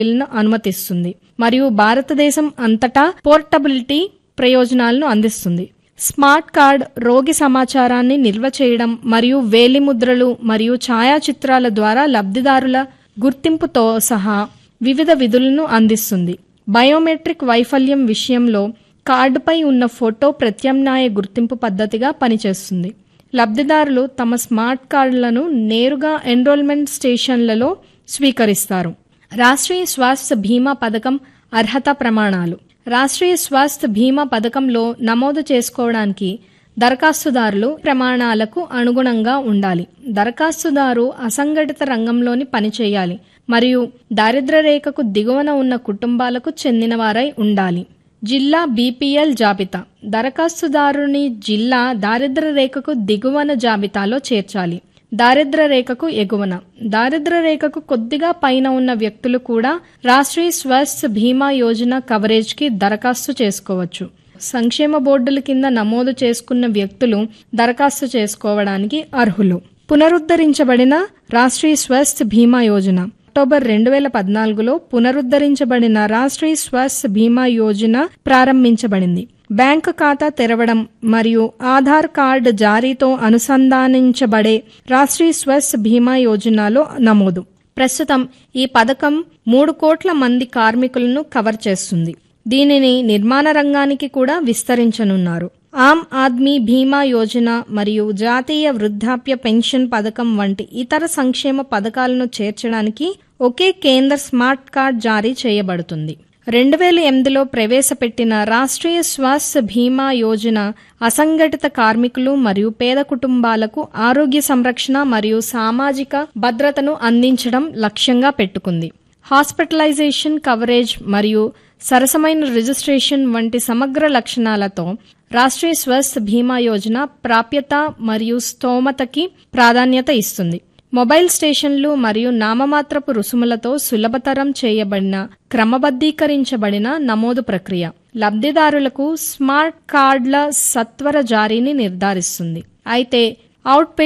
బిల్ను అనుమతిస్తుంది మరియు భారతదేశం అంతటా పోర్టబిలిటీ ప్రయోజనాలను అందిస్తుంది స్మార్ట్ కార్డ్ రోగి సమాచారాన్ని నిల్వ చేయడం మరియు వేలిముద్రలు మరియు ఛాయాచిత్రాల ద్వారా లబ్ధిదారుల గుర్తింపుతో సహా వివిధ విధులను అందిస్తుంది బయోమెట్రిక్ వైఫల్యం విషయంలో కార్డుపై ఉన్న ఫోటో ప్రత్యామ్నాయ గుర్తింపు పద్ధతిగా పనిచేస్తుంది లబ్ధిదారులు తమ స్మార్ట్ కార్డులను నేరుగా ఎన్రోల్మెంట్ స్టేషన్లలో స్వీకరిస్తారు రాష్ట్రీయ స్వాస్థ్య బీమా పథకం అర్హత ప్రమాణాలు రాష్ట్రీయ స్వాస్థ్య బీమా పథకంలో నమోదు చేసుకోవడానికి దరఖాస్తుదారులు ప్రమాణాలకు అనుగుణంగా ఉండాలి దరఖాస్తుదారు అసంఘటిత రంగంలోని పనిచేయాలి మరియు దారిద్ర్య రేఖకు దిగువన ఉన్న కుటుంబాలకు చెందినవారై ఉండాలి జిల్లా బీపీఎల్ జాబితా దరఖాస్తుదారుని జిల్లా దారిద్ర్య రేఖకు దిగువన జాబితాలో చేర్చాలి దారిద్ర్య రేఖకు ఎగువన దారిద్ర్య రేఖకు కొద్దిగా పైన ఉన్న వ్యక్తులు కూడా రాష్ట్రీయ స్వాస్థ్య బీమా యోజన కవరేజ్కి దరఖాస్తు చేసుకోవచ్చు సంక్షేమ బోర్డుల కింద నమోదు చేసుకున్న వ్యక్తులు దరఖాస్తు చేసుకోవడానికి అర్హులు పునరుద్ధరించబడిన రాష్ట్రీయ స్వాస్థ్య బీమా యోజన అక్టోబర్ రెండు వేల పద్నాలుగులో పునరుద్ధరించబడిన రాష్ట్రీయ స్వాస్థ్య బీమా యోజన ప్రారంభించబడింది బ్యాంకు ఖాతా తెరవడం మరియు ఆధార్ కార్డు జారీతో అనుసంధానించబడే రాష్ట్రీయ స్వాస్థ్య బీమా యోజనలో నమోదు ప్రస్తుతం ఈ పథకం మూడు కోట్ల మంది కార్మికులను కవర్ చేస్తుంది దీనిని నిర్మాణ రంగానికి కూడా విస్తరించనున్నారు ఆమ్ ఆద్మీ బీమా యోజన మరియు జాతీయ వృద్ధాప్య పెన్షన్ పథకం వంటి ఇతర సంక్షేమ పథకాలను చేర్చడానికి ఒకే కేంద్ర స్మార్ట్ కార్డ్ జారీ చేయబడుతుంది రెండు వేల ఎనిమిదిలో ప్రవేశపెట్టిన రాష్ట్రీయ స్వాస్థ్య బీమా యోజన అసంఘటిత కార్మికులు మరియు పేద కుటుంబాలకు ఆరోగ్య సంరక్షణ మరియు సామాజిక భద్రతను అందించడం లక్ష్యంగా పెట్టుకుంది హాస్పిటలైజేషన్ కవరేజ్ మరియు సరసమైన రిజిస్ట్రేషన్ వంటి సమగ్ర లక్షణాలతో రాష్ట్రీయ స్వాస్థ్య బీమా యోజన ప్రాప్యత మరియు స్తోమతకి ప్రాధాన్యత ఇస్తుంది మొబైల్ స్టేషన్లు మరియు నామమాత్రపు రుసుములతో సులభతరం చేయబడిన క్రమబద్ధీకరించబడిన నమోదు ప్రక్రియ లబ్ధిదారులకు స్మార్ట్ కార్డుల సత్వర జారీని నిర్ధారిస్తుంది అయితే అవుట్